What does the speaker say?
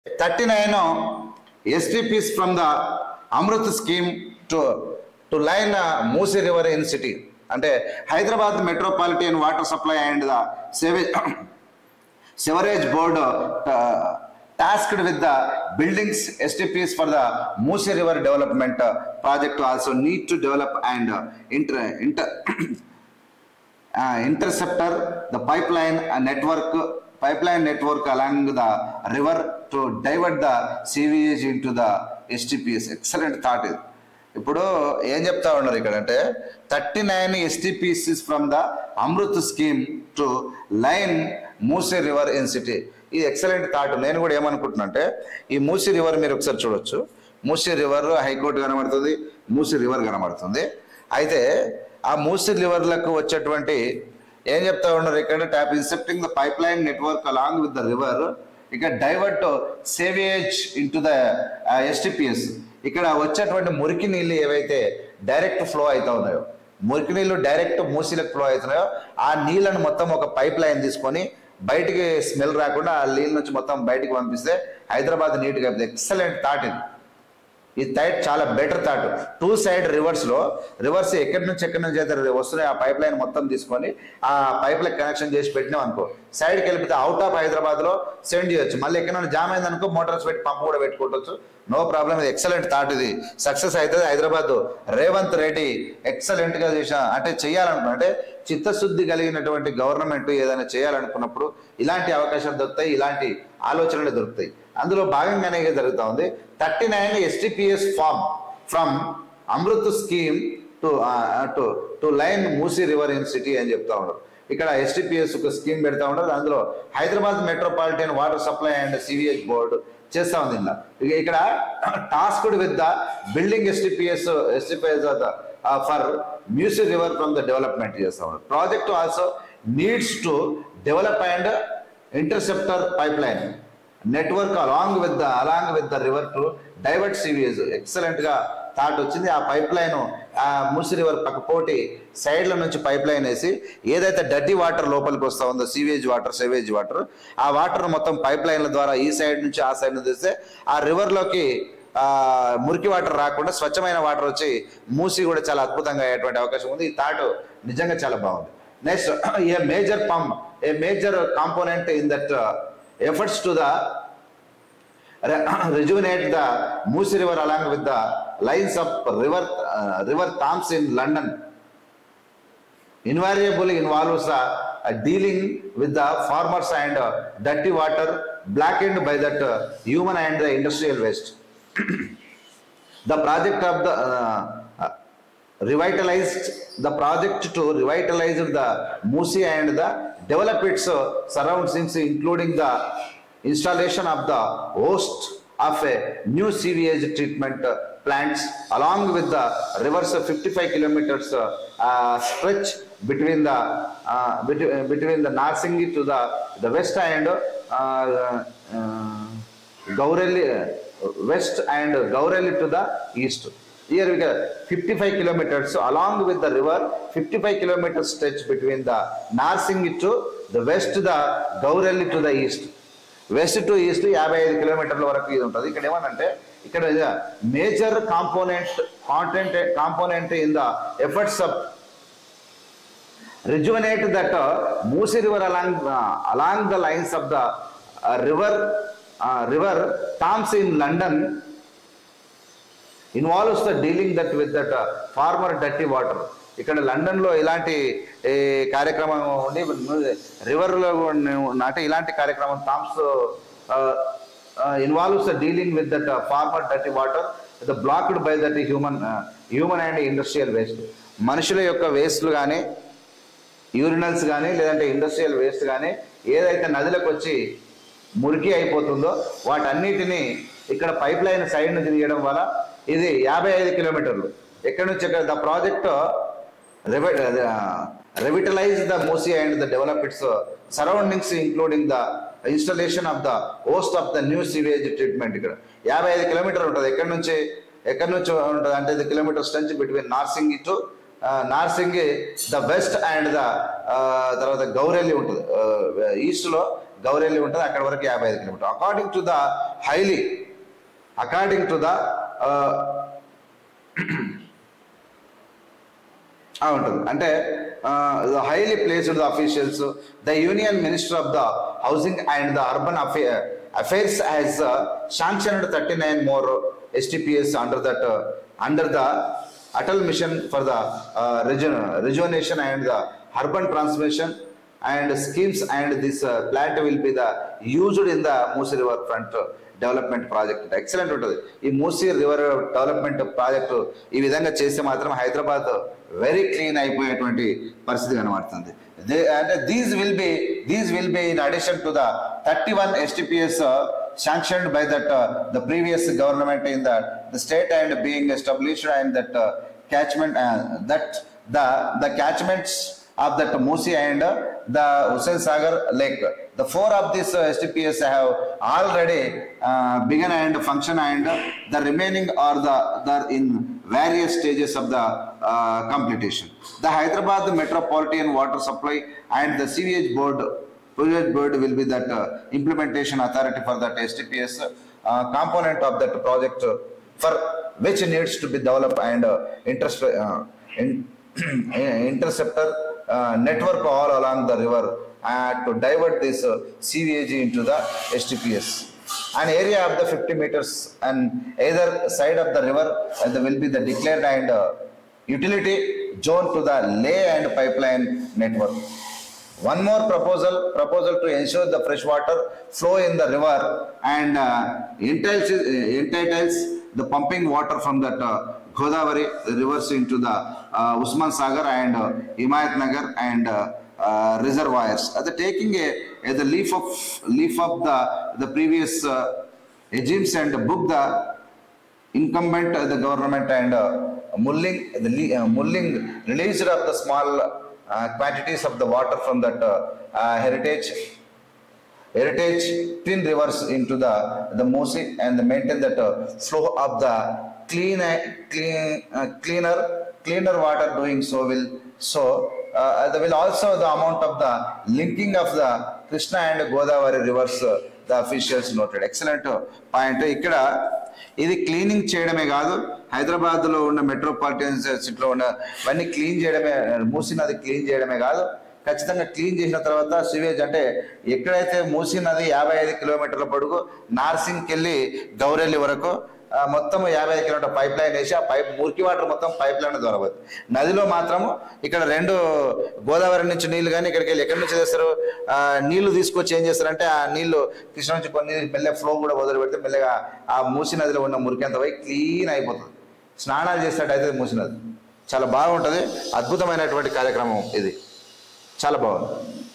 39 SPPs from the Amrut scheme to to line uh, Moosi River in city. అంటే Hyderabad metropolitan water supply and the sewage sewerage board uh, tasked with the buildings STPs for the Moosi River development uh, project also need to develop and uh, inter, inter uh, interceptor the pipeline uh, network pipeline network along the river to divert the sewage into the STPs excellent thought ఇది ఇప్పుడు ఏం చెప్తా ఉన్నారు ఇక్కడ అంటే thirty nine STPCs from the Amrut scheme to line Musi river in city ఇది excellent thought నేను కూడా ఏమనుకుంటున్నా అంటే ఈ మూసీ రివర్ మీరు ఒకసారి చూడొచ్చు మూసీ రివర్ హైకోర్టు కనబడుతుంది మూసీ రివర్ కనబడుతుంది అయితే ఆ మూసీ రివర్లకు వచ్చేటువంటి ఏం చెప్తా ఉన్నారు ఇక్కడ tap intercepting the pipe line network along with the river ఇక divert sewage in to the STPs ఇక్కడ వచ్చేటువంటి మురికి నీళ్ళు ఏవైతే డైరెక్ట్ ఫ్లో అవుతా ఉన్నాయో మురికి నీళ్ళు డైరెక్ట్ మూసీలకు ఫ్లో అవుతున్నాయో ఆ నీళ్ళను మొత్తం ఒక పైప్ లైన్ తీసుకొని బయటికి స్మెల్ రాకుండా ఆ నీళ్ళ నుంచి మొత్తం బయటికి పంపిస్తే హైదరాబాద్ నీట్గా అయిపోతుంది ఎక్సలెంట్ థాట్ ఇది ఈ థైట్ చాలా better thought two side rivers లో రివర్స్ ఎక్కడి నుంచి ఎక్కడి నుంచి అయితే వస్తున్నాయి ఆ పైప్ లైన్ మొత్తం తీసుకొని ఆ పైప్ లైన్ కనెక్షన్ చేసి పెట్టినాం అనుకో సైడ్కి వెళ్ళిపోతే అవుట్ ఆఫ్ హైదరాబాద్ లో సెండ్ చేయొచ్చు మళ్ళీ ఎక్కడైనా జామ్ అయింది అనుకో మోటార్స్ పెట్టి పంప్ కూడా పెట్టుకోవచ్చు నో ప్రాబ్లం ఇది ఎక్సలెంట్ థాట్ ఇది సక్సెస్ అవుతుంది హైదరాబాద్ రేవంత్ రెడ్డి ఎక్సలెంట్ గా చేసిన అంటే చేయాలనుకున్నా అంటే చిత్తశుద్ధి కలిగినటువంటి గవర్నమెంట్ ఏదైనా చేయాలనుకున్నప్పుడు ఇలాంటి అవకాశాలు దొరుకుతాయి ఇలాంటి ఆలోచనలు దొరుకుతాయి అందులో భాగంగానే ఇది జరుగుతూ ఉంది thirty nine STPs form from Amrut scheme to to to line Musi river in city అని చెప్తా ఉన్నారు ఇక్కడ ఎస్టిపిఎస్ ఒక స్కీమ్ పెడతా ఉన్నారు అందులో Hyderabad metropolitan water supply and CVS board చేస్తా ఉంది ఇలా ఇక ఇక్కడ tasked with the building STPs STPs for Musi river from the development చేస్తా ఉన్నారు project also needs to develop and interceptor pipe line network along with the along with the river to divert CVS excellent గా thought వచ్చింది ఆ pipe line ఆ మూసి river పక్క పోటీ సైడ్ల నుంచి pipe line వేసి ఏదైతే డర్టీ వాటర్ లోపలికి వస్తా ఉందో సీవేజ్ వాటర్ సేవేజ్ వాటర్ ఆ వాటర్ మొత్తం పైప్ లైన్ల ద్వారా ఈ సైడ్ నుంచి ఆ సైడ్ నుంచి తెస్తే ఆ రివర్లోకి ఆ మురికి వాటర్ రాకుండా స్వచ్ఛమైన వాటర్ వచ్చి మూసి కూడా చాలా అద్భుతంగా అయ్యేటువంటి అవకాశం ఉంది ఈ థాట్ నిజంగా చాలా బాగుంది next a major pump a major component in that efforts to the re- rejuvenate the Moosi River along with the lines of river uh, river Thames in London invariably involves the uh, dealing with the farmers and uh, dirty water blackened by that uh, human and the industrial waste. the project of the uh, uh, revitalized the project to revitalize the Musi and the develop its uh, surroundings including the installation of the host of a new sewage treatment uh, plants along with the reverse of 55 kilometers uh, uh, stretch between the uh, between, between the Narsingi to the the west and uh, uh, Gaureli uh, west and Gaureli to the east. Here we get 55 kilometers so along with the river, 55 kilometers stretch between the Narsingi to the west, the Gaureli to the east. West to east యాభై ఐదు కిలోమీటర్ల వరకు ఇది ఉంటుంది ఇక్కడ ఏమనంటే ఇక్కడ major component content component in the efforts of rejuvenate that uh, Moosi river along uh, along the lines of the uh, river uh, river Thames in London involves the dealing that with that uh, farmer dirty water ఇక్కడ లండన్లో ఇలాంటి ఏ, కార్యక్రమం ఉండి రివర్లో అంటే ఇలాంటి కార్యక్రమం థామ్స్ involves the dealing with that former dirty water the blocked by that human human and industrial waste మనుషుల యొక్క వేస్ట్లు కానీ యూరినల్స్ కానీ లేదంటే ఇండస్ట్రియల్ వేస్ట్ కానీ ఏదైతే నదులకు వచ్చి మురికి అయిపోతుందో వాటన్నిటిని ఇక్కడ పైప్ లైన్ సైడ్ నుంచి తీయడం వల్ల ఇది యాభై ఐదు కిలోమీటర్లు ఎక్కడి నుంచి ఎక్కడ the project revitalize the Mosi and the develop its uh, surroundings including the installation of the host of the new sewage treatment ఇక్కడ యాభై ఐదు కిలోమీటర్ ఉంటుంది ఎక్కడి నుంచి ఎక్కడి నుంచి ఉంటుంది అంటే ఇది కిలోమీటర్స్ నుంచి between Narsingi to Narsingi the west and the తర్వాత గౌరెల్లి ఉంటుంది ఈస్ట్ లో గౌరెల్లి ఉంటుంది అక్కడ వరకు యాభై ఐదు kilometre according to the highly according to the ఉంటుంది అంటే highly placed officials the union minister of the housing and the urban affairs has sanctioned thirty nine more STPs under that under the Atal mission for the rejuvenation and the urban transmission and schemes and this plant will be the used in the Musi river front development project excellent ఉంటుంది ఈ Musi river development project ఈ విధంగా చేస్తే మాత్రం Hyderabad very clean అయిపోయేటువంటి పరిస్థితి కనబడుతుంది దే- అంటే these will be these will be in addition to the thirty one STPs sanctioned by that uh, the previous government in the, the state and being established and that uh, catchment uh, that the the catchments of that Musi and uh, the Hussain Sagar Lake. The four of these uh, STPS have already uh, begun and function and uh, the remaining are the, the in various stages of the uh, completion. The Hyderabad Metropolitan Water Supply and the Sewage Board Project Board will be that uh, implementation authority for that STPS uh, component of that project uh, for which needs to be developed and uh, interest, uh, in, interceptor uh, network all along the river uh, to divert this uh, CVAG into the STPS. An area of the 50 meters and either side of the river uh, there will be the declared and uh, utility zone to the lay and pipeline network. One more proposal, proposal to ensure the fresh water flow in the river and uh, entitles, uh, entitles the pumping water from that uh, Godavari rivers into the uh, Usman Sagar and uh, Himayat Nagar and uh, uh, reservoirs. Uh, the taking a, a the leaf of leaf of the the previous uh, regimes and book the incumbent uh, the government and uh, mulling the le- uh, mulling released of the small uh, quantities of the water from that uh, uh, heritage heritage twin rivers into the the Mosi and maintain that uh, flow of the clean clean uh, cleaner cleaner water doing so will so uh, there will also the amount of the linking of the Krishna and Godavari rivers uh, the officials noted excellent point ఇక్కడ ఇది cleaning చేయడమే కాదు హైదరాబాద్ లో ఉన్న metropolitan సిటీలో ఉన్న ఇవన్నీ clean చేయడమే మూసీ నది క్లీన్ చేయడమే కాదు ఖచ్చితంగా క్లీన్ చేసిన తర్వాత సివేజ్ అంటే ఎక్కడైతే మూసీ నది యాభై ఐదు కిలోమీటర్ల పొడుగు నార్సింగ్కి వెళ్ళి గౌరెల్లి వరకు ఆ, మొత్తం యాభై ఐదు కిలోమీటర్ పైప్ లైన్ వేసి ఆ పైప్ మురికి వాటర్ మొత్తం పైప్ లైన్ ద్వారా పోతుంది నదిలో మాత్రము ఇక్కడ రెండు గోదావరి నుంచి నీళ్లు కానీ ఇక్కడికి వెళ్ళి ఎక్కడి నుంచి తెస్తారు ఆ, నీళ్లు తీసుకొచ్చి ఏం చేస్తారంటే ఆ నీళ్లు కృష్ణ నుంచి కొన్ని మెల్లగా ఫ్లో కూడా వదిలి పెడితే మెల్లగా ఆ మూసి నదిలో ఉన్న మురికి అంత పోయి క్లీన్ అయిపోతుంది స్నానాలు చేసినట్టయితే మూసి నది చాలా బాగుంటుంది అద్భుతమైనటువంటి కార్యక్రమం ఇది చాలా బాగుంది